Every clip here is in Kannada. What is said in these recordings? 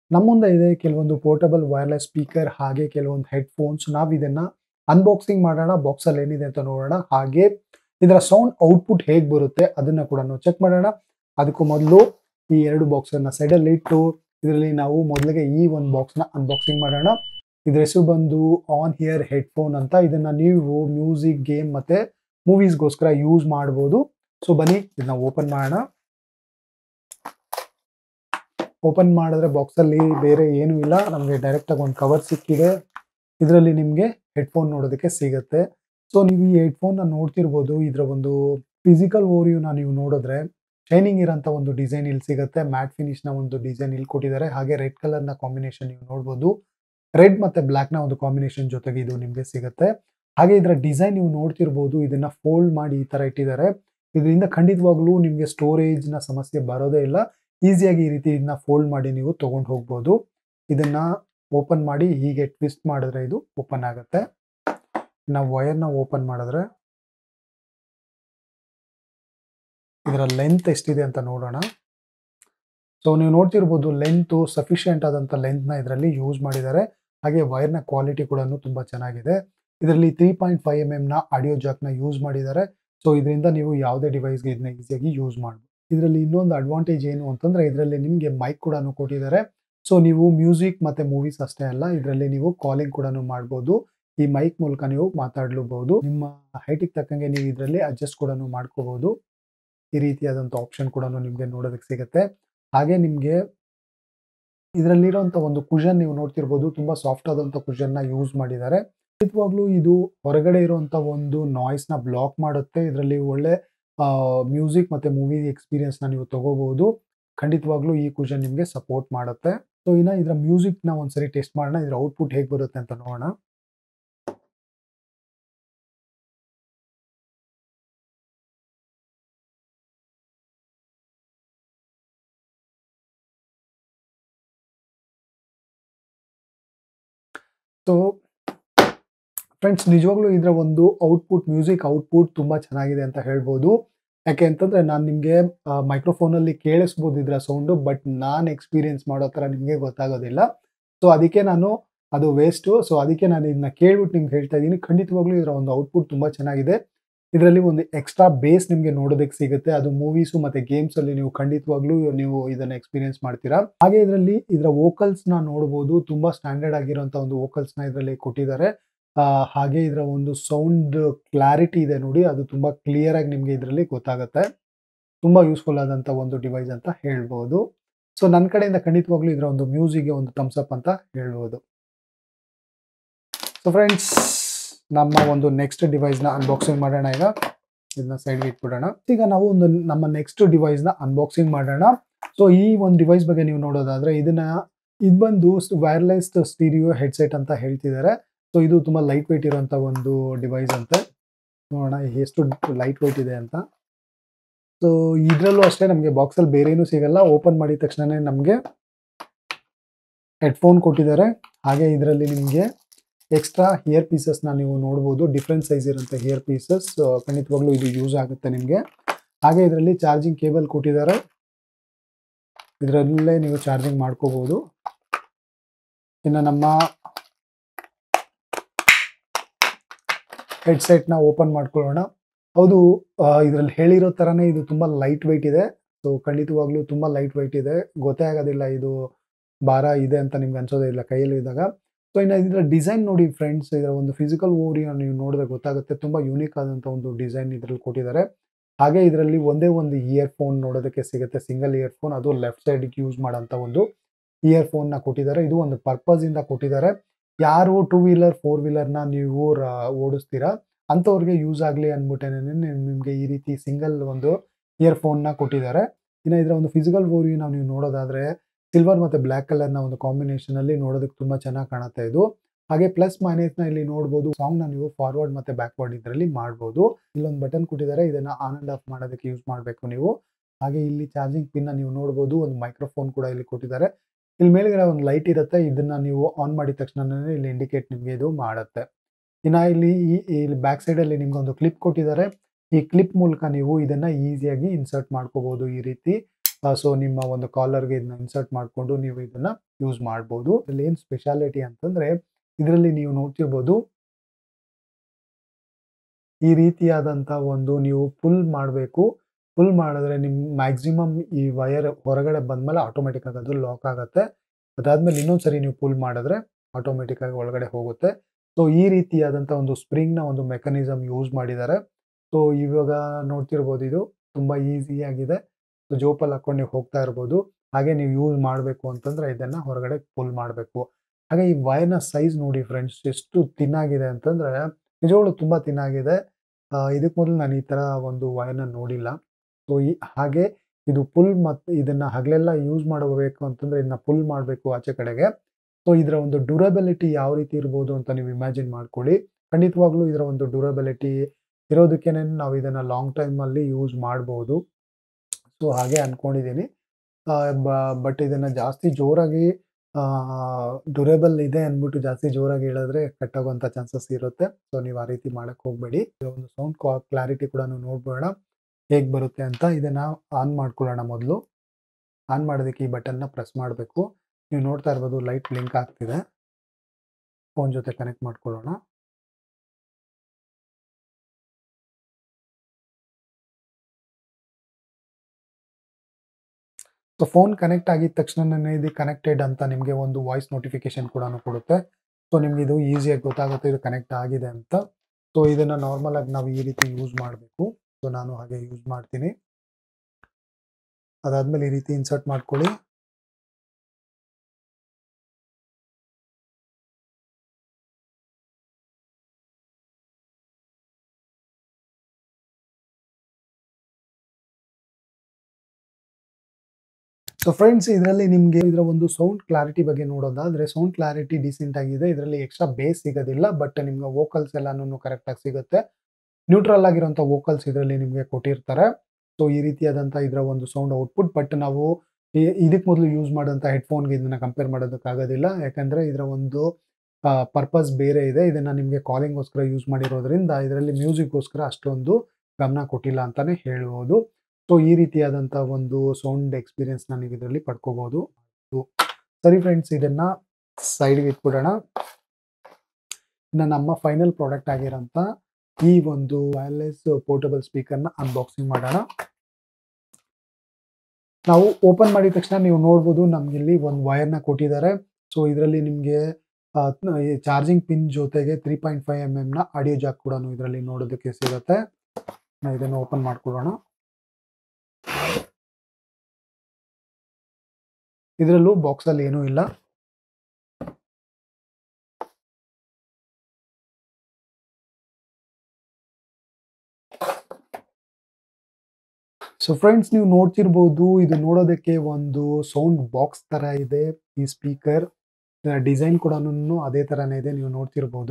ನಮ್ಮ ಮುಂದೆ ಇದೆ ಕೆಲವೊಂದು ಪೋರ್ಟಬಲ್ ವೈರ್ಲೆಸ್ ಸ್ಪೀಕರ್ ಹಾಗೆ ಕೆಲವೊಂದು ಹೆಡ್ಫೋನ್ಸ್ ನಾವು ಇದನ್ನ ಅನ್ಬಾಕ್ಸಿಂಗ್ ಮಾಡೋಣ ಬಾಕ್ಸಲ್ಲಿ ಏನಿದೆ ಅಂತ ನೋಡೋಣ ಹಾಗೆ ಇದರ ಸೌಂಡ್ ಔಟ್ಪುಟ್ ಹೇಗೆ ಬರುತ್ತೆ ಅದನ್ನ ಕೂಡ ನಾವು ಚೆಕ್ ಮಾಡೋಣ ಅದಕ್ಕೂ ಮೊದಲು ಈ ಎರಡು ಬಾಕ್ಸ್ ಅನ್ನ ಸೈಡಲ್ಲಿ ಇಟ್ಟು ಇದರಲ್ಲಿ ನಾವು ಮೊದಲಿಗೆ ಈ ಒಂದು ಬಾಕ್ಸ್ನ ಅನ್ಬಾಕ್ಸಿಂಗ್ ಮಾಡೋಣ ಇದ್ರ ಹೆಸರು ಬಂದು ಆನ್ ಹಿಯರ್ ಹೆಡ್ಫೋನ್ ಅಂತ ಇದನ್ನ ನೀವು ಮ್ಯೂಸಿಕ್ ಗೇಮ್ ಮತ್ತೆ ಮೂವೀಸ್ಗೋಸ್ಕರ ಯೂಸ್ ಮಾಡ್ಬೋದು ಸೊ ಬನ್ನಿ ಇದನ್ನ ಓಪನ್ ಮಾಡೋಣ ಓಪನ್ ಮಾಡಿದ್ರೆ ಬಾಕ್ಸಲ್ಲಿ ಬೇರೆ ಏನೂ ಇಲ್ಲ ನಮಗೆ ಡೈರೆಕ್ಟಾಗಿ ಒಂದು ಕವರ್ ಸಿಕ್ಕಿದೆ ಇದರಲ್ಲಿ ನಿಮಗೆ ಹೆಡ್ಫೋನ್ ನೋಡೋದಕ್ಕೆ ಸಿಗುತ್ತೆ ಸೊ ನೀವು ಈ ಹೆಡ್ಫೋನ್ನ ನೋಡ್ತಿರ್ಬೋದು ಇದರ ಒಂದು ಫಿಸಿಕಲ್ ಓರಿಯೂನ ನೀವು ನೋಡಿದ್ರೆ ಶೈನಿಂಗ್ ಇರೋಂಥ ಒಂದು ಡಿಸೈನ್ ಇಲ್ಲಿ ಸಿಗುತ್ತೆ ಮ್ಯಾಟ್ ಫಿನಿಶ್ನ ಒಂದು ಡಿಸೈನ್ ಇಲ್ಲಿ ಕೊಟ್ಟಿದ್ದಾರೆ ಹಾಗೆ ರೆಡ್ ಕಲರ್ನ ಕಾಂಬಿನೇಷನ್ ನೀವು ನೋಡ್ಬೋದು ರೆಡ್ ಮತ್ತೆ ಬ್ಲ್ಯಾಕ್ನ ಒಂದು ಕಾಂಬಿನೇಷನ್ ಜೊತೆಗೆ ಇದು ನಿಮಗೆ ಸಿಗುತ್ತೆ ಹಾಗೆ ಇದರ ಡಿಸೈನ್ ನೀವು ನೋಡ್ತಿರ್ಬೋದು ಇದನ್ನ ಫೋಲ್ಡ್ ಮಾಡಿ ಈ ತರ ಇಟ್ಟಿದ್ದಾರೆ ಇದರಿಂದ ಖಂಡಿತವಾಗ್ಲೂ ನಿಮಗೆ ಸ್ಟೋರೇಜ್ನ ಸಮಸ್ಯೆ ಬರೋದೇ ಇಲ್ಲ ಈಸಿಯಾಗಿ ಈ ರೀತಿ ಇದನ್ನ ಫೋಲ್ಡ್ ಮಾಡಿ ನೀವು ತಗೊಂಡು ಹೋಗ್ಬೋದು ಇದನ್ನ ಓಪನ್ ಮಾಡಿ ಹೀಗೆ ಟ್ವಿಸ್ಟ್ ಮಾಡಿದ್ರೆ ಇದು ಓಪನ್ ಆಗುತ್ತೆ ನಾವು ವಯರ್ನ ಓಪನ್ ಮಾಡಿದ್ರೆ ಇದರ ಲೆಂತ್ ಎಷ್ಟಿದೆ ಅಂತ ನೋಡೋಣ ಸೊ ನೀವು ನೋಡ್ತಿರ್ಬೋದು ಲೆಂತು ಸಫಿಷಿಯೆಂಟ್ ಆದಂಥ ಲೆಂತ್ನ ಇದರಲ್ಲಿ ಯೂಸ್ ಮಾಡಿದ್ದಾರೆ ಹಾಗೆ ವೈರ್ನ ಕ್ವಾಲಿಟಿ ಕೂಡ ತುಂಬ ಚೆನ್ನಾಗಿದೆ ಇದರಲ್ಲಿ ತ್ರೀ ಪಾಯಿಂಟ್ ಫೈವ್ ಎಮ್ ಎಮ್ನ ಆಡಿಯೋ ಜಾಕ್ನ ಯೂಸ್ ಮಾಡಿದ್ದಾರೆ ಸೊ ಇದರಿಂದ ನೀವು ಯಾವುದೇ ಡಿವೈಸ್ಗೆ ಇದನ್ನ ಈಸಿಯಾಗಿ ಯೂಸ್ ಮಾಡ್ಬೋದು ಇದರಲ್ಲಿ ಇನ್ನೊಂದು ಅಡ್ವಾಂಟೇಜ್ ಏನು ಅಂತಂದ್ರೆ ಇದರಲ್ಲಿ ನಿಮಗೆ ಮೈಕ್ ಕೂಡ ಕೊಟ್ಟಿದ್ದಾರೆ ಸೊ ನೀವು ಮ್ಯೂಸಿಕ್ ಮತ್ತೆ ಮೂವೀಸ್ ಅಷ್ಟೇ ಅಲ್ಲ ಇದರಲ್ಲಿ ನೀವು ಕಾಲಿಂಗ್ ಕೂಡ ಮಾಡ್ಬೋದು ಈ ಮೈಕ್ ಮೂಲಕ ನೀವು ಮಾತಾಡ್ಲೂಬಹುದು ನಿಮ್ಮ ಹೈಟಿಗೆ ತಕ್ಕಂಗೆ ನೀವು ಇದರಲ್ಲಿ ಅಡ್ಜಸ್ಟ್ ಕೂಡ ಮಾಡ್ಕೋಬಹುದು ಈ ರೀತಿಯಾದಂಥ ಆಪ್ಷನ್ ಕೂಡ ನಿಮಗೆ ನೋಡೋದಕ್ಕೆ ಸಿಗುತ್ತೆ ಹಾಗೆ ನಿಮಗೆ ಇದರಲ್ಲಿರುವಂಥ ಒಂದು ಕುಷನ್ ನೀವು ನೋಡ್ತಿರ್ಬೋದು ತುಂಬಾ ಸಾಫ್ಟ್ ಆದಂಥ ಕುಷನ್ನ ಯೂಸ್ ಮಾಡಿದ್ದಾರೆ ಖಂಡಿತವಾಗ್ಲೂ ಇದು ಹೊರಗಡೆ ಇರುವಂಥ ಒಂದು ನಾಯ್ಸ್ನ ಬ್ಲಾಕ್ ಮಾಡುತ್ತೆ ಇದರಲ್ಲಿ ಒಳ್ಳೆ ಮ್ಯೂಸಿಕ್ ಮತ್ತೆ ಮೂವಿ ಎಕ್ಸ್ಪೀರಿಯನ್ಸ್ನ ನೀವು ತಗೋಬಹುದು ಖಂಡಿತವಾಗ್ಲೂ ಈ ಕುಷನ್ ನಿಮಗೆ ಸಪೋರ್ಟ್ ಮಾಡುತ್ತೆ ಸೊ ಇನ್ನು ಇದರ ಮ್ಯೂಸಿಕ್ನ ಒಂದ್ಸರಿ ಟೆಸ್ಟ್ ಮಾಡೋಣ ಇದರ ಔಟ್ಪುಟ್ ಹೇಗೆ ಬರುತ್ತೆ ಅಂತ ನೋಡೋಣ ಸೊ ಫ್ರೆಂಡ್ಸ್ ನಿಜವಾಗ್ಲೂ ಇದರ ಒಂದು ಔಟ್ಪುಟ್ ಮ್ಯೂಸಿಕ್ ಔಟ್ಪುಟ್ ತುಂಬ ಚೆನ್ನಾಗಿದೆ ಅಂತ ಹೇಳ್ಬೋದು ಯಾಕೆ ಅಂತಂದ್ರೆ ನಾನು ನಿಮಗೆ ಮೈಕ್ರೋಫೋನಲ್ಲಿ ಕೇಳಿಸ್ಬೋದು ಇದರ ಸೌಂಡು ಬಟ್ ನಾನು ಎಕ್ಸ್ಪೀರಿಯನ್ಸ್ ಮಾಡೋ ಥರ ನಿಮಗೆ ಗೊತ್ತಾಗೋದಿಲ್ಲ ಸೊ ಅದಕ್ಕೆ ನಾನು ಅದು ವೇಸ್ಟು ಸೊ ಅದಕ್ಕೆ ನಾನು ಇದನ್ನ ಕೇಳ್ಬಿಟ್ಟು ನಿಮ್ಗೆ ಹೇಳ್ತಾ ಇದ್ದೀನಿ ಖಂಡಿತವಾಗ್ಲೂ ಇದರ ಒಂದು ಔಟ್ಪುಟ್ ತುಂಬ ಚೆನ್ನಾಗಿದೆ ಇದರಲ್ಲಿ ಒಂದು ಎಕ್ಸ್ಟ್ರಾ ಬೇಸ್ ನಿಮಗೆ ನೋಡೋದಕ್ಕೆ ಸಿಗುತ್ತೆ ಅದು ಮೂವೀಸು ಮತ್ತೆ ಗೇಮ್ಸ್ ಅಲ್ಲಿ ನೀವು ಖಂಡಿತವಾಗ್ಲೂ ನೀವು ಇದನ್ನ ಎಕ್ಸ್ಪೀರಿಯನ್ಸ್ ಮಾಡ್ತೀರಾ ಹಾಗೆ ಇದರಲ್ಲಿ ಇದರ ವೋಕಲ್ಸ್ ನ ನೋಡಬಹುದು ತುಂಬಾ ಸ್ಟ್ಯಾಂಡರ್ಡ್ ಆಗಿರುವಂತ ಒಂದು ವೋಕಲ್ಸ್ ನ ಇದರಲ್ಲಿ ಕೊಟ್ಟಿದ್ದಾರೆ ಹಾಗೆ ಇದರ ಒಂದು ಸೌಂಡ್ ಕ್ಲಾರಿಟಿ ಇದೆ ನೋಡಿ ಅದು ತುಂಬಾ ಕ್ಲಿಯರ್ ಆಗಿ ನಿಮಗೆ ಇದರಲ್ಲಿ ಗೊತ್ತಾಗುತ್ತೆ ತುಂಬಾ ಯೂಸ್ಫುಲ್ ಆದಂತ ಒಂದು ಡಿವೈಸ್ ಅಂತ ಹೇಳ್ಬೋದು ಸೊ ನನ್ನ ಕಡೆಯಿಂದ ಖಂಡಿತವಾಗ್ಲೂ ಇದರ ಒಂದು ಮ್ಯೂಸಿಕ್ಗೆ ಒಂದು ಥಮ್ಸ್ ಅಪ್ ಅಂತ ಹೇಳ್ಬೋದು ಸೊ ಫ್ರೆಂಡ್ಸ್ ನಮ್ಮ ಒಂದು ನೆಕ್ಸ್ಟ್ ಡಿವೈಸ್ನ ಅನ್ಬಾಕ್ಸಿಂಗ್ ಮಾಡೋಣ ಈಗ ಇದನ್ನ ಸೈಡ್ಗೆ ಇಟ್ಬಿಡೋಣ ಈಗ ನಾವು ಒಂದು ನಮ್ಮ ನೆಕ್ಸ್ಟ್ ಡಿವೈಸ್ನ ಅನ್ಬಾಕ್ಸಿಂಗ್ ಮಾಡೋಣ ಸೊ ಈ ಒಂದು ಡಿವೈಸ್ ಬಗ್ಗೆ ನೀವು ನೋಡೋದಾದ್ರೆ ಇದನ್ನ ಇದು ಬಂದು ವೈರ್ಲೆಸ್ ಸ್ಟೀರಿಯೋ ಹೆಡ್ಸೆಟ್ ಅಂತ ಹೇಳ್ತಿದ್ದಾರೆ ಸೊ ಇದು ತುಂಬಾ ಲೈಟ್ ವೆಯ್ಟ್ ಇರುವಂತ ಒಂದು ಡಿವೈಸ್ ಅಂತೆ ನೋಡೋಣ ಎಷ್ಟು ಲೈಟ್ ವೆಯ್ಟ್ ಇದೆ ಅಂತ ಸೊ ಇದರಲ್ಲೂ ಅಷ್ಟೇ ನಮಗೆ ಬಾಕ್ಸಲ್ಲಿ ಬೇರೆ ಏನೂ ಸಿಗಲ್ಲ ಓಪನ್ ಮಾಡಿದ ತಕ್ಷಣನೇ ನಮಗೆ ಹೆಡ್ಫೋನ್ ಕೊಟ್ಟಿದ್ದಾರೆ ಹಾಗೆ ಇದರಲ್ಲಿ ನಿಮಗೆ ಎಕ್ಸ್ಟ್ರಾ ಹಿಯರ್ ಪೀಸಸ್ನ ನೀವು ನೋಡ್ಬೋದು ಡಿಫ್ರೆಂಟ್ ಸೈಜ್ ಇರುತ್ತೆ ಹಿಯರ್ ಪೀಸಸ್ ಖಂಡಿತವಾಗ್ಲೂ ಇದು ಯೂಸ್ ಆಗುತ್ತೆ ನಿಮಗೆ ಹಾಗೆ ಇದರಲ್ಲಿ ಚಾರ್ಜಿಂಗ್ ಕೇಬಲ್ ಕೊಟ್ಟಿದ್ದಾರೆ ಇದರಲ್ಲೇ ನೀವು ಚಾರ್ಜಿಂಗ್ ಮಾಡ್ಕೋಬಹುದು ಇನ್ನು ನಮ್ಮ ಹೆಡ್ಸೆಟ್ನ ಓಪನ್ ಮಾಡ್ಕೊಳ್ಳೋಣ ಹೌದು ಇದರಲ್ಲಿ ಹೇಳಿರೋ ಥರನೇ ಇದು ತುಂಬ ಲೈಟ್ ವೆಯ್ಟ್ ಇದೆ ಸೊ ಖಂಡಿತವಾಗ್ಲೂ ತುಂಬ ಲೈಟ್ ವೆಯ್ಟ್ ಇದೆ ಗೊತ್ತೇ ಆಗೋದಿಲ್ಲ ಇದು ಭಾರ ಇದೆ ಅಂತ ನಿಮ್ಗೆ ಅನ್ಸೋದೇ ಇಲ್ಲ ಕೈಯಲ್ಲಿ ಇದ್ದಾಗ ಸೊ ಇನ್ನು ಇದರ ಡಿಸೈನ್ ನೋಡಿ ಫ್ರೆಂಡ್ಸ್ ಇದರ ಒಂದು ಫಿಸಿಕಲ್ ಓರಿಯೋ ನೀವು ನೋಡಿದ್ರೆ ಗೊತ್ತಾಗುತ್ತೆ ತುಂಬ ಯೂನಿಕ್ ಆದಂಥ ಒಂದು ಡಿಸೈನ್ ಇದರಲ್ಲಿ ಕೊಟ್ಟಿದ್ದಾರೆ ಹಾಗೆ ಇದರಲ್ಲಿ ಒಂದೇ ಒಂದು ಇಯರ್ ಫೋನ್ ನೋಡೋದಕ್ಕೆ ಸಿಗುತ್ತೆ ಸಿಂಗಲ್ ಇಯರ್ ಫೋನ್ ಅದು ಲೆಫ್ಟ್ ಸೈಡ್ಗೆ ಯೂಸ್ ಮಾಡೋಂಥ ಒಂದು ಇಯರ್ ಫೋನ್ನ ಕೊಟ್ಟಿದ್ದಾರೆ ಇದು ಒಂದು ಪರ್ಪಸ್ ಇಂದ ಕೊಟ್ಟಿದ್ದಾರೆ ಯಾರು ಟೂ ವೀಲರ್ ಫೋರ್ ವೀಲರ್ನ ನೀವು ಓಡಿಸ್ತೀರಾ ಅಂಥವ್ರಿಗೆ ಯೂಸ್ ಆಗಲಿ ಅಂದ್ಬಿಟ್ಟೇನೆ ನಿಮಗೆ ಈ ರೀತಿ ಸಿಂಗಲ್ ಒಂದು ಇಯರ್ ಫೋನ್ನ ಕೊಟ್ಟಿದ್ದಾರೆ ಇನ್ನು ಇದರ ಒಂದು ಫಿಸಿಕಲ್ ಓರಿಯೋ ನಾವು ನೀವು ನೋಡೋದಾದ್ರೆ ಸಿಲ್ವರ್ ಮತ್ತೆ ಬ್ಲ್ಯಾಕ್ ಕಲರ್ನ ಒಂದು ಕಾಂಬಿನೇಷನ್ ಅಲ್ಲಿ ನೋಡೋದಕ್ಕೆ ತುಂಬಾ ಚೆನ್ನಾಗಿ ಕಾಣುತ್ತೆ ಇದು ಹಾಗೆ ಪ್ಲಸ್ ಮೈನಸ್ ನ ಇಲ್ಲಿ ನೋಡಬಹುದು ಸಾಂಗ್ ನ ನೀವು ಫಾರ್ವರ್ಡ್ ಮತ್ತೆ ಬ್ಯಾಕ್ವರ್ಡ್ ಇದರಲ್ಲಿ ಮಾಡಬಹುದು ಇಲ್ಲೊಂದು ಬಟನ್ ಕೊಟ್ಟಿದ್ದಾರೆ ಇದನ್ನ ಆನ್ ಅಂಡ್ ಆಫ್ ಮಾಡೋದಕ್ಕೆ ಯೂಸ್ ಮಾಡಬೇಕು ನೀವು ಹಾಗೆ ಇಲ್ಲಿ ಚಾರ್ಜಿಂಗ್ ಪಿನ್ ನ ನೀವು ನೋಡಬಹುದು ಒಂದು ಮೈಕ್ರೋಫೋನ್ ಕೂಡ ಇಲ್ಲಿ ಕೊಟ್ಟಿದ್ದಾರೆ ಇಲ್ಲಿ ಮೇಲ್ಗಡೆ ಒಂದು ಲೈಟ್ ಇರುತ್ತೆ ಇದನ್ನ ನೀವು ಆನ್ ಮಾಡಿದ ತಕ್ಷಣನೇ ಇಲ್ಲಿ ಇಂಡಿಕೇಟ್ ನಿಮಗೆ ಇದು ಮಾಡುತ್ತೆ ಇನ್ನ ಇಲ್ಲಿ ಇಲ್ಲಿ ಬ್ಯಾಕ್ ಸೈಡ್ ಅಲ್ಲಿ ನಿಮ್ಗೆ ಒಂದು ಕ್ಲಿಪ್ ಕೊಟ್ಟಿದ್ದಾರೆ ಈ ಕ್ಲಿಪ್ ಮೂಲಕ ನೀವು ಇದನ್ನ ಈಸಿಯಾಗಿ ಇನ್ಸರ್ಟ್ ಮಾಡ್ಕೋಬಹುದು ಈ ರೀತಿ ಸೊ ನಿಮ್ಮ ಒಂದು ಕಾಲರ್ಗೆ ಇದನ್ನ ಇನ್ಸರ್ಟ್ ಮಾಡಿಕೊಂಡು ನೀವು ಇದನ್ನ ಯೂಸ್ ಮಾಡ್ಬೋದು ಇದ್ರಲ್ಲಿ ಏನು ಸ್ಪೆಷಾಲಿಟಿ ಅಂತಂದ್ರೆ ಇದರಲ್ಲಿ ನೀವು ನೋಡ್ತಿರ್ಬೋದು ಈ ರೀತಿಯಾದಂಥ ಒಂದು ನೀವು ಪುಲ್ ಮಾಡಬೇಕು ಪುಲ್ ಮಾಡಿದ್ರೆ ನಿಮ್ಮ ಮ್ಯಾಕ್ಸಿಮಮ್ ಈ ವಯರ್ ಹೊರಗಡೆ ಬಂದ್ಮೇಲೆ ಆಟೋಮೆಟಿಕ್ ಆಗಿ ಅದು ಲಾಕ್ ಆಗುತ್ತೆ ಅದಾದ್ಮೇಲೆ ಇನ್ನೊಂದ್ಸರಿ ನೀವು ಪುಲ್ ಮಾಡಿದ್ರೆ ಆಟೋಮೆಟಿಕ್ ಆಗಿ ಒಳಗಡೆ ಹೋಗುತ್ತೆ ಸೊ ಈ ರೀತಿಯಾದಂಥ ಒಂದು ಸ್ಪ್ರಿಂಗ್ನ ಒಂದು ಮೆಕಾನಿಸಮ್ ಯೂಸ್ ಮಾಡಿದ್ದಾರೆ ಸೊ ಇವಾಗ ನೋಡ್ತಿರ್ಬೋದು ಇದು ತುಂಬ ಈಸಿಯಾಗಿದೆ ಸೊ ಜೋಪಲ್ಲಿ ಹಾಕೊಂಡು ನೀವು ಹೋಗ್ತಾ ಇರ್ಬೋದು ಹಾಗೆ ನೀವು ಯೂಸ್ ಮಾಡಬೇಕು ಅಂತಂದ್ರೆ ಇದನ್ನ ಹೊರಗಡೆ ಪುಲ್ ಮಾಡಬೇಕು ಹಾಗೆ ಈ ವೈರ್ನ ಸೈಜ್ ನೋಡಿ ಫ್ರೆಂಡ್ಸ್ ಎಷ್ಟು ತಿನ್ನಾಗಿದೆ ಅಂತಂದ್ರೆ ನಿಜವಾಗ್ಲೂ ತುಂಬ ತಿನ್ನಾಗಿದೆ ಇದಕ್ಕೆ ಮೊದಲು ನಾನು ಈ ಥರ ಒಂದು ವೈರ್ನ ನೋಡಿಲ್ಲ ಸೊ ಈ ಹಾಗೆ ಇದು ಪುಲ್ ಮತ್ತು ಇದನ್ನ ಹಗಲೆಲ್ಲ ಯೂಸ್ ಮಾಡಬೇಕು ಅಂತಂದ್ರೆ ಇದನ್ನ ಪುಲ್ ಮಾಡಬೇಕು ಆಚೆ ಕಡೆಗೆ ಸೊ ಇದರ ಒಂದು ಡ್ಯೂರಬಿಲಿಟಿ ಯಾವ ರೀತಿ ಇರ್ಬೋದು ಅಂತ ನೀವು ಇಮ್ಯಾಜಿನ್ ಮಾಡ್ಕೊಳ್ಳಿ ಖಂಡಿತವಾಗ್ಲೂ ಇದರ ಒಂದು ಡ್ಯೂರಬಿಲಿಟಿ ಇರೋದಕ್ಕೇನೆ ನಾವು ಇದನ್ನ ಲಾಂಗ್ ಟೈಮಲ್ಲಿ ಯೂಸ್ ಮಾಡ್ಬೋದು ಸೊ ಹಾಗೆ ಅನ್ಕೊಂಡಿದ್ದೀನಿ ಬಟ್ ಇದನ್ನ ಜಾಸ್ತಿ ಜೋರಾಗಿ ಡ್ಯೂರೇಬಲ್ ಇದೆ ಅಂದ್ಬಿಟ್ಟು ಜಾಸ್ತಿ ಜೋರಾಗಿ ಹೇಳಿದ್ರೆ ಕಟ್ಟಾಗುವಂಥ ಚಾನ್ಸಸ್ ಇರುತ್ತೆ ಸೊ ನೀವು ಆ ರೀತಿ ಮಾಡಕ್ಕೆ ಹೋಗಬೇಡಿ ಒಂದು ಸೌಂಡ್ ಕ್ಲಾರಿಟಿ ಕೂಡ ನೋಡ್ಬೋಣ ಹೇಗೆ ಬರುತ್ತೆ ಅಂತ ಇದನ್ನ ಆನ್ ಮಾಡ್ಕೊಳ್ಳೋಣ ಮೊದಲು ಆನ್ ಮಾಡೋದಕ್ಕೆ ಈ ಬಟನ್ನ ಪ್ರೆಸ್ ಮಾಡಬೇಕು ನೀವು ನೋಡ್ತಾ ಇರ್ಬೋದು ಲೈಟ್ ಬ್ಲಿಂಕ್ ಆಗ್ತಿದೆ ಫೋನ್ ಜೊತೆ ಕನೆಕ್ಟ್ ಮಾಡ್ಕೊಳ್ಳೋಣ ಸೊ ಫೋನ್ ಕನೆಕ್ಟ್ ಆಗಿದ ತಕ್ಷಣನೇ ಇದು ಕನೆಕ್ಟೆಡ್ ಅಂತ ನಿಮಗೆ ಒಂದು ವಾಯ್ಸ್ ನೋಟಿಫಿಕೇಶನ್ ಕೂಡ ಕೊಡುತ್ತೆ ಸೊ ನಿಮ್ಗೆ ಇದು ಈಸಿಯಾಗಿ ಗೊತ್ತಾಗುತ್ತೆ ಇದು ಕನೆಕ್ಟ್ ಆಗಿದೆ ಅಂತ ಸೊ ಇದನ್ನ ನಾರ್ಮಲ್ ಆಗಿ ನಾವು ಈ ರೀತಿ ಯೂಸ್ ಮಾಡಬೇಕು ಸೊ ನಾನು ಹಾಗೆ ಯೂಸ್ ಮಾಡ್ತೀನಿ ಅದಾದ್ಮೇಲೆ ಈ ರೀತಿ ಇನ್ಸರ್ಟ್ ಮಾಡ್ಕೊಳ್ಳಿ ಸೊ ಫ್ರೆಂಡ್ಸ್ ಇದರಲ್ಲಿ ನಿಮಗೆ ಇದರ ಒಂದು ಸೌಂಡ್ ಕ್ಲಾರಿಟಿ ಬಗ್ಗೆ ನೋಡೋದಾದ್ರೆ ಸೌಂಡ್ ಕ್ಲಾರಿಟಿ ಡಿಸೆಂಟ್ ಆಗಿದೆ ಇದರಲ್ಲಿ ಎಕ್ಸ್ಟ್ರಾ ಬೇಸ್ ಸಿಗೋದಿಲ್ಲ ಬಟ್ ನಿಮ್ಗೆ ವೋಕಲ್ಸ್ ಎಲ್ಲಾನು ಕರೆಕ್ಟ್ ಆಗಿ ಸಿಗುತ್ತೆ ನ್ಯೂಟ್ರಲ್ ಆಗಿರುವಂಥ ವೋಕಲ್ಸ್ ಇದರಲ್ಲಿ ನಿಮಗೆ ಕೊಟ್ಟಿರ್ತಾರೆ ಸೊ ಈ ರೀತಿಯಾದಂಥ ಇದರ ಒಂದು ಸೌಂಡ್ ಔಟ್ಪುಟ್ ಬಟ್ ನಾವು ಇದಕ್ಕೆ ಮೊದಲು ಯೂಸ್ ಮಾಡೋಂಥ ಹೆಡ್ಫೋನ್ಗೆ ಇದನ್ನ ಕಂಪೇರ್ ಮಾಡೋದಕ್ಕಾಗೋದಿಲ್ಲ ಯಾಕಂದ್ರೆ ಇದರ ಒಂದು ಪರ್ಪಸ್ ಬೇರೆ ಇದೆ ಇದನ್ನ ನಿಮಗೆ ಕಾಲಿಂಗ್ಗೋಸ್ಕರ ಯೂಸ್ ಮಾಡಿರೋದ್ರಿಂದ ಇದರಲ್ಲಿ ಮ್ಯೂಸಿಕ್ಗೋಸ್ಕರ ಅಷ್ಟೊಂದು ಗಮನ ಕೊಟ್ಟಿಲ್ಲ ಅಂತಾನೆ ಹೇಳ್ಬೋದು ಸೊ ಈ ರೀತಿಯಾದಂಥ ಒಂದು ಸೌಂಡ್ ಎಕ್ಸ್ಪೀರಿಯನ್ಸ್ನ ನೀವು ಇದರಲ್ಲಿ ಪಡ್ಕೋಬಹುದು ಸರಿ ಫ್ರೆಂಡ್ಸ್ ಇದನ್ನ ಸೈಡ್ಗೆ ಇಟ್ಬಿಡೋಣ ಇನ್ನು ನಮ್ಮ ಫೈನಲ್ ಪ್ರಾಡಕ್ಟ್ ಆಗಿರೋಂಥ ಈ ಒಂದು ವೈರ್ಲೆಸ್ ಪೋರ್ಟಬಲ್ ಸ್ಪೀಕರ್ನ ಅನ್ಬಾಕ್ಸಿಂಗ್ ಮಾಡೋಣ ನಾವು ಓಪನ್ ಮಾಡಿದ ತಕ್ಷಣ ನೀವು ನೋಡ್ಬೋದು ನಮ್ಗೆ ಇಲ್ಲಿ ಒಂದು ವೈರ್ನ ಕೊಟ್ಟಿದ್ದಾರೆ ಸೊ ಇದರಲ್ಲಿ ನಿಮಗೆ ಚಾರ್ಜಿಂಗ್ ಪಿನ್ ಜೊತೆಗೆ three point five M M ನ ಆಡಿಯೋ ಜಾಕ್ ಕೂಡ ಇದರಲ್ಲಿ ನೋಡೋದಕ್ಕೆ ಸಿಗುತ್ತೆ ನಾವು ಇದನ್ನು ಓಪನ್ ಮಾಡ್ಕೊಳ್ಳೋಣ ಇದರಲ್ಲೂ ಬಾಕ್ಸ್ ಅಲ್ಲಿ ಏನೂ ಇಲ್ಲ ಸೊ ಫ್ರೆಂಡ್ಸ್ ನೀವು ನೋಡ್ತಿರ್ಬೋದು ಇದು ನೋಡೋದಕ್ಕೆ ಒಂದು ಸೌಂಡ್ ಬಾಕ್ಸ್ ತರ ಇದೆ ಈ ಸ್ಪೀಕರ್ ಡಿಸೈನ್ ಕೂಡ ಅದೇ ತರನೇ ಇದೆ ನೀವು ನೋಡ್ತಿರ್ಬೋದು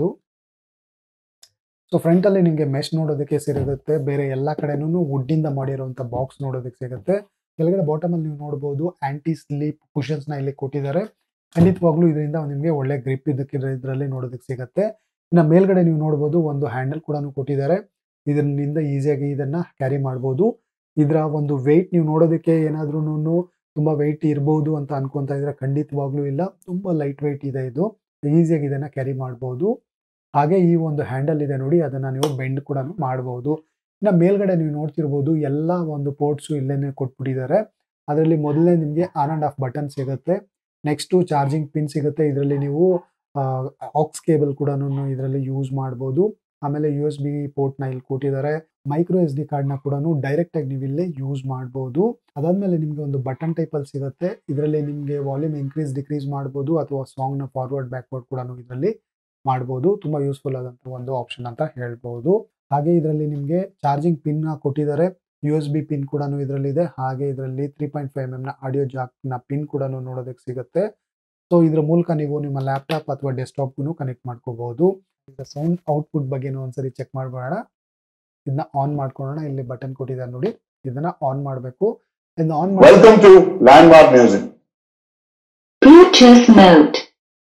ಸೊ ಫ್ರಂಟ್ ಅಲ್ಲಿ ನಿಮಗೆ ಮೆಶ್ ನೋಡೋದಕ್ಕೆ ಸಿಗುತ್ತೆ ಬೇರೆ ಎಲ್ಲ ಕಡೆನೂ ವುಡ್ ಇಂದ ಮಾಡಿರುವಂತ ಬಾಕ್ಸ್ ನೋಡೋದಕ್ಕೆ ಸಿಗುತ್ತೆ ಕೆಳಗಡೆ ಬಾಟಮ್ ಅಲ್ಲಿ ನೀವು ನೋಡಬಹುದು ಆಂಟಿ ಸ್ಲೀಪ್ ಕುಷನ್ಸ್ ನ ಇಲ್ಲಿ ಕೊಟ್ಟಿದ್ದಾರೆ ಖಂಡಿತವಾಗ್ಲೂ ಇದರಿಂದ ನಿಮಗೆ ಒಳ್ಳೆ ಗ್ರಿಪ್ ಇದಕ್ಕೆ ಇದರಲ್ಲಿ ನೋಡೋದಕ್ಕೆ ಸಿಗುತ್ತೆ ಇನ್ನು ಮೇಲ್ಗಡೆ ನೀವು ನೋಡಬಹುದು ಒಂದು ಹ್ಯಾಂಡಲ್ ಕೂಡ ಕೊಟ್ಟಿದ್ದಾರೆ ಇದರಿಂದ ಈಸಿಯಾಗಿ ಇದನ್ನ ಕ್ಯಾರಿ ಮಾಡ್ಬೋದು ಇದರ ಒಂದು ವೆಯ್ಟ್ ನೀವು ನೋಡೋದಕ್ಕೆ ಏನಾದ್ರೂ ತುಂಬಾ ವೆಯ್ಟ್ ಇರಬಹುದು ಅಂತ ಅನ್ಕೊಂತ ಇದ್ರೆ ಖಂಡಿತವಾಗ್ಲೂ ಇಲ್ಲ ತುಂಬಾ ಲೈಟ್ ವೆಯ್ಟ್ ಇದೆ ಇದು ಈಸಿಯಾಗಿ ಇದನ್ನ ಕ್ಯಾರಿ ಮಾಡಬಹುದು ಹಾಗೆ ಈ ಒಂದು ಹ್ಯಾಂಡಲ್ ಇದೆ ನೋಡಿ ಅದನ್ನ ನೀವು ಬೆಂಡ್ ಕೂಡ ಮಾಡಬಹುದು ಇನ್ನು ಮೇಲ್ಗಡೆ ನೀವು ನೋಡ್ತಿರ್ಬೋದು ಎಲ್ಲ ಒಂದು ಪೋರ್ಟ್ಸು ಇಲ್ಲೇನೆ ಕೊಟ್ಬಿಟ್ಟಿದ್ದಾರೆ ಅದರಲ್ಲಿ ಮೊದಲನೇ ನಿಮಗೆ ಆನ್ ಅಂಡ್ ಆಫ್ ಬಟನ್ ಸಿಗುತ್ತೆ ನೆಕ್ಸ್ಟ್ ಚಾರ್ಜಿಂಗ್ ಪಿನ್ ಸಿಗುತ್ತೆ ಇದರಲ್ಲಿ ನೀವು ಆಕ್ಸ್ ಕೇಬಲ್ ಕೂಡ ಇದರಲ್ಲಿ ಯೂಸ್ ಮಾಡ್ಬೋದು ಆಮೇಲೆ ಯು ಎಸ್ ಬಿ ಪೋರ್ಟ್ನ ಇಲ್ಲಿ ಕೊಟ್ಟಿದ್ದಾರೆ ಮೈಕ್ರೋ ಎಸ್ ಡಿ ಕಾರ್ಡ್ನ ಕೂಡ ಡೈರೆಕ್ಟ್ ಆಗಿ ನೀವು ಇಲ್ಲೇ ಯೂಸ್ ಮಾಡ್ಬೋದು ಅದಾದ್ಮೇಲೆ ನಿಮಗೆ ಒಂದು ಬಟನ್ ಟೈಪ್ ಅಲ್ಲಿ ಸಿಗುತ್ತೆ ಇದರಲ್ಲಿ ನಿಮಗೆ ವಾಲ್ಯೂಮ್ ಇನ್ಕ್ರೀಸ್ ಡಿಕ್ರೀಸ್ ಮಾಡ್ಬೋದು ಅಥವಾ ಸಾಂಗ್ನ ಫಾರ್ವರ್ಡ್ ಬ್ಯಾಕ್ವರ್ಡ್ ಕೂಡ ಇದರಲ್ಲಿ ಮಾಡ್ಬೋದು ತುಂಬಾ ಯೂಸ್ಫುಲ್ ಆದಂತ ಒಂದು ಆಪ್ಷನ್ ಅಂತ ಹೇಳ್ಬೋದು ಹಾಗೆ ಇದರಲ್ಲಿ ನಿಮಗೆ ಚಾರ್ಜಿಂಗ್ ಪಿನ್ ಕೊಟ್ಟಿದ್ದಾರೆ ಯು ಎಸ್ ಬಿ ಪಿನ್ ಕೂಡ ಇದರಲ್ಲಿ ಇದೆ ಹಾಗೆ ಇದರಲ್ಲಿ ತ್ರೀ ಪಾಯಿಂಟ್ ಫೈವ್ ಎಮ್ ನ ಆಡಿಯೋ ಜಾಕ್ ನ ಪಿನ್ ಕೂಡ ನೋಡೋದಕ್ಕೆ ಸಿಗುತ್ತೆ ಸೊ ಇದ್ರ ಮೂಲಕ ನೀವು ನಿಮ್ಮ ಲ್ಯಾಪ್ಟಾಪ್ ಅಥವಾ ಡೆಸ್ಕ್ಟಾಪ್ಗೂ ಕನೆಕ್ಟ್ ಮಾಡ್ಕೋಬಹುದು ಈಗ ಸೌಂಡ್ ಔಟ್ಪುಟ್ ಬಗ್ಗೆ ಒಂದ್ಸರಿ ಚೆಕ್ ಮಾಡ್ಬೋಣ ಇದನ್ನ ಆನ್ ಮಾಡ್ಕೊಳ್ಳೋಣ ಇಲ್ಲಿ ಬಟನ್ ಕೊಟ್ಟಿದ್ದಾರೆ ನೋಡಿ ಇದನ್ನ ಆನ್ ಮಾಡಬೇಕು ಇದನ್ನ on Welcome to Landmark Music. Bluetooth mode.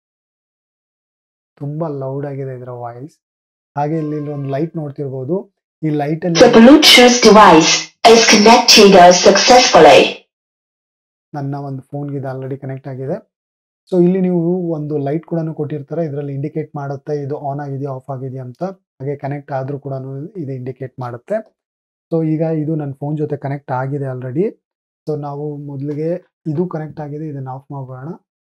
ತುಂಬಾ ಲೌಡ್ ಆಗಿದೆ ಇದರ ವಾಯ್ಸ್ ಹಾಗೆ ಇಲ್ಲಿ ಒಂದು ಲೈಟ್ ನೋಡ್ತಿರ್ಬೋದು ಈ ಲೈಟ್ The ಅಲ್ಲಿ Bluetooth device is connected successfully. ನನ್ನ ಒಂದು ಫೋನ್ಗೆ ಇದು ಆಲ್ರೆಡಿ ಕನೆಕ್ಟ್ ಆಗಿದೆ ಸೊ ಇಲ್ಲಿ ನೀವು ಒಂದು ಲೈಟ್ ಕೂಡ ಕೊಟ್ಟಿರ್ತಾರೆ ಇದರಲ್ಲಿ ಇಂಡಿಕೇಟ್ ಮಾಡುತ್ತೆ ಇದು ಆನ್ ಆಗಿದೆಯಾ ಆಫ್ ಆಗಿದೆಯಾ ಅಂತ ಹಾಗೆ ಕನೆಕ್ಟ್ ಆದರೂ ಕೂಡ ಇದು ಇಂಡಿಕೇಟ್ ಮಾಡುತ್ತೆ ಸೊ ಈಗ ಇದು ನನ್ನ ಫೋನ್ ಜೊತೆ ಕನೆಕ್ಟ್ ಆಗಿದೆ ಆಲ್ರೆಡಿ ಸೊ ನಾವು ಮೊದಲಿಗೆ ಇದು ಕನೆಕ್ಟ್ ಆಗಿದೆ ಇದನ್ನು ಆಫ್ ಮಾಡೋಣ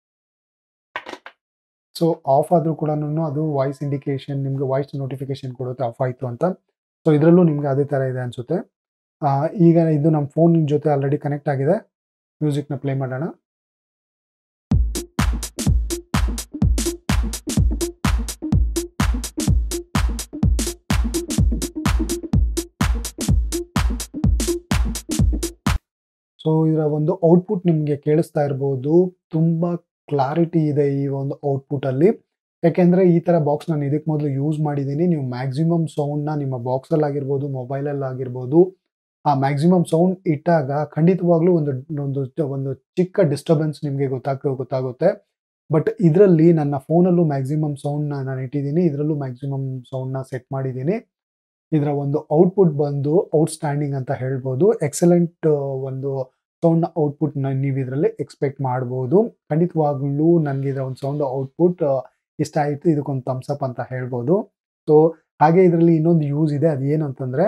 ಸೊ ಆಫ್ ಆದರೂ ಕೂಡ ಅದು ವಾಯ್ಸ್ ಇಂಡಿಕೇಶನ್ ನಿಮಗೆ ವಾಯ್ಸ್ ನೋಟಿಫಿಕೇಶನ್ ಕೊಡುತ್ತೆ ಆಫ್ ಆಯಿತು ಅಂತ ಸೊ ಇದರಲ್ಲೂ ನಿಮಗೆ ಅದೇ ಥರ ಇದೆ ಅನಿಸುತ್ತೆ ಈಗ ಇದು ನಮ್ಮ ಫೋನ್ ಜೊತೆ ಆಲ್ರೆಡಿ ಕನೆಕ್ಟ್ ಆಗಿದೆ ಮ್ಯೂಸಿಕ್ನ ಪ್ಲೇ ಮಾಡೋಣ ಸೊ ಇದರ ಒಂದು ಔಟ್ಪುಟ್ ನಿಮಗೆ ಕೇಳಿಸ್ತಾ ಇರ್ಬೋದು ತುಂಬ ಕ್ಲಾರಿಟಿ ಇದೆ ಈ ಒಂದು ಔಟ್ಪುಟಲ್ಲಿ ಯಾಕೆಂದರೆ ಈ ಥರ ಬಾಕ್ಸ್ ನಾನು ಇದಕ್ಕೆ ಮೊದಲು ಯೂಸ್ ಮಾಡಿದ್ದೀನಿ ನೀವು ಮ್ಯಾಕ್ಸಿಮಮ್ ಸೌಂಡ್ನ ನಿಮ್ಮ ಬಾಕ್ಸಲ್ಲಿ ಆಗಿರ್ಬೋದು ಮೊಬೈಲಲ್ಲಿ ಆಗಿರ್ಬೋದು ಆ ಮ್ಯಾಕ್ಸಿಮಮ್ ಸೌಂಡ್ ಇಟ್ಟಾಗ ಖಂಡಿತವಾಗ್ಲೂ ಒಂದು ಒಂದು ಒಂದು ಚಿಕ್ಕ ಡಿಸ್ಟರ್ಬೆನ್ಸ್ ನಿಮಗೆ ಗೊತ್ತಾಗ ಗೊತ್ತಾಗುತ್ತೆ ಬಟ್ ಇದರಲ್ಲಿ ನನ್ನ ಫೋನಲ್ಲೂ ಮ್ಯಾಕ್ಸಿಮಮ್ ಸೌಂಡ್ನ ನಾನು ಇಟ್ಟಿದ್ದೀನಿ ಇದರಲ್ಲೂ ಮ್ಯಾಕ್ಸಿಮಮ್ ಸೌಂಡ್ನ ಸೆಟ್ ಮಾಡಿದ್ದೀನಿ ಇದರ ಒಂದು ಔಟ್ಪುಟ್ ಬಂದು ಔಟ್ಸ್ಟ್ಯಾಂಡಿಂಗ್ ಅಂತ ಹೇಳ್ಬೋದು ಎಕ್ಸಲೆಂಟ್ ಒಂದು ಸೌಂಡ್ ಔಟ್ಪುಟ್ ನೀವು ಇದರಲ್ಲಿ ಎಕ್ಸ್ಪೆಕ್ಟ್ ಮಾಡ್ಬೋದು ಖಂಡಿತವಾಗ್ಲೂ ನನಗೆ ಇದರ ಒಂದು ಸೌಂಡ್ ಔಟ್ಪುಟ್ ಇಷ್ಟ ಆಯಿತು ಇದಕ್ಕೊಂದು ಥಮ್ಸ್ ಅಪ್ ಅಂತ ಹೇಳ್ಬೋದು ಸೊ ಹಾಗೆ ಇದರಲ್ಲಿ ಇನ್ನೊಂದು ಯೂಸ್ ಇದೆ ಅದು ಏನು ಅಂತಂದರೆ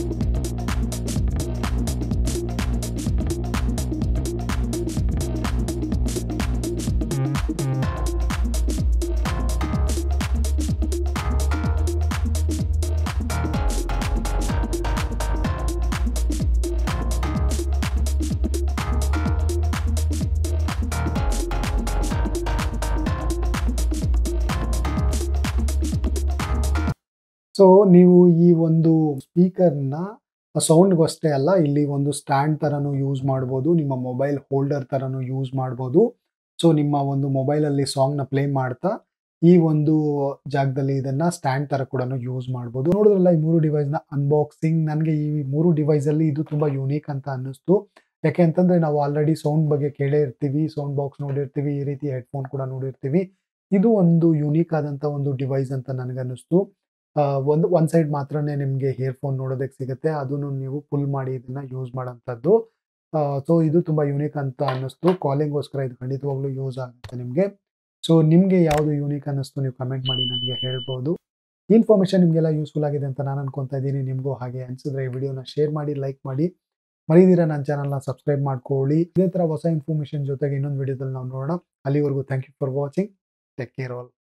ಸೊ ನೀವು ಈ ಒಂದು ಸ್ಪೀಕರ್ನ ಸೌಂಡ್ಗೂ ಅಷ್ಟೇ ಅಲ್ಲ ಇಲ್ಲಿ ಒಂದು ಸ್ಟ್ಯಾಂಡ್ ಥರನೂ ಯೂಸ್ ಮಾಡ್ಬೋದು ನಿಮ್ಮ ಮೊಬೈಲ್ ಹೋಲ್ಡರ್ ಥರನೂ ಯೂಸ್ ಮಾಡ್ಬೋದು ಸೊ ನಿಮ್ಮ ಒಂದು ಮೊಬೈಲಲ್ಲಿ ಸಾಂಗ್ನ ಪ್ಲೇ ಮಾಡ್ತಾ ಈ ಒಂದು ಜಾಗದಲ್ಲಿ ಇದನ್ನ ಸ್ಟ್ಯಾಂಡ್ ಥರ ಕೂಡ ಯೂಸ್ ಮಾಡ್ಬೋದು ನೋಡಿದ್ರಲ್ಲ ಈ ಮೂರು ಡಿವೈಸ್ನ ಅನ್ಬಾಕ್ಸಿಂಗ್ ನನಗೆ ಈ ಮೂರು ಡಿವೈಸಲ್ಲಿ ಇದು ತುಂಬ ಯೂನಿಕ್ ಅಂತ ಅನ್ನಿಸ್ತು ಯಾಕೆ ಅಂತಂದರೆ ನಾವು ಆಲ್ರೆಡಿ ಸೌಂಡ್ ಬಗ್ಗೆ ಕೇಳೇ ಇರ್ತೀವಿ ಸೌಂಡ್ ಬಾಕ್ಸ್ ನೋಡಿರ್ತೀವಿ ಈ ರೀತಿ ಹೆಡ್ಫೋನ್ ಕೂಡ ನೋಡಿರ್ತೀವಿ ಇದು ಒಂದು ಯೂನಿಕ್ ಆದಂಥ ಒಂದು ಡಿವೈಸ್ ಅಂತ ನನಗನ್ನಿಸ್ತು ಒಂದು ಒಂದು ಸೈಡ್ ಮಾತ್ರನೇ ನಿಮಗೆ ಇಯರ್ಫೋನ್ ನೋಡೋದಕ್ಕೆ ಸಿಗುತ್ತೆ ಅದನ್ನು ನೀವು ಫುಲ್ ಮಾಡಿ ಇದನ್ನ ಯೂಸ್ ಮಾಡೋಂಥದ್ದು ಸೊ ಇದು ತುಂಬ ಯೂನಿಕ್ ಅಂತ ಅನ್ನಿಸ್ತು ಕಾಲಿಂಗೋಸ್ಕರ ಇದು ಖಂಡಿತವಾಗ್ಲೂ ಯೂಸ್ ಆಗುತ್ತೆ ನಿಮಗೆ ಸೊ ನಿಮಗೆ ಯಾವುದು ಯೂನಿಕ್ ಅನ್ನಿಸ್ತು ನೀವು ಕಮೆಂಟ್ ಮಾಡಿ ನನಗೆ ಹೇಳ್ಬೋದು ಇನ್ಫಾರ್ಮೇಷನ್ ನಿಮಗೆಲ್ಲ ಯೂಸ್ಫುಲ್ ಆಗಿದೆ ಅಂತ ನಾನು ಅನ್ಕೊತಾ ಇದ್ದೀನಿ ನಿಮಗೂ ಹಾಗೆ ಅನಿಸಿದ್ರೆ ಈ ವಿಡಿಯೋನ ಶೇರ್ ಮಾಡಿ ಲೈಕ್ ಮಾಡಿ ಮರೀದಿರ ನನ್ನ ಚಾನಲ್ನ ಸಬ್ಸ್ಕ್ರೈಬ್ ಮಾಡ್ಕೊಳ್ಳಿ ಇದೇ ಥರ ಹೊಸ ಇನ್ಫಾರ್ಮೇಷನ್ ಜೊತೆಗೆ ಇನ್ನೊಂದು ವಿಡಿಯೋದಲ್ಲಿ ನಾವು ನೋಡೋಣ ಅಲ್ಲಿವರೆಗೂ thank you for watching take care all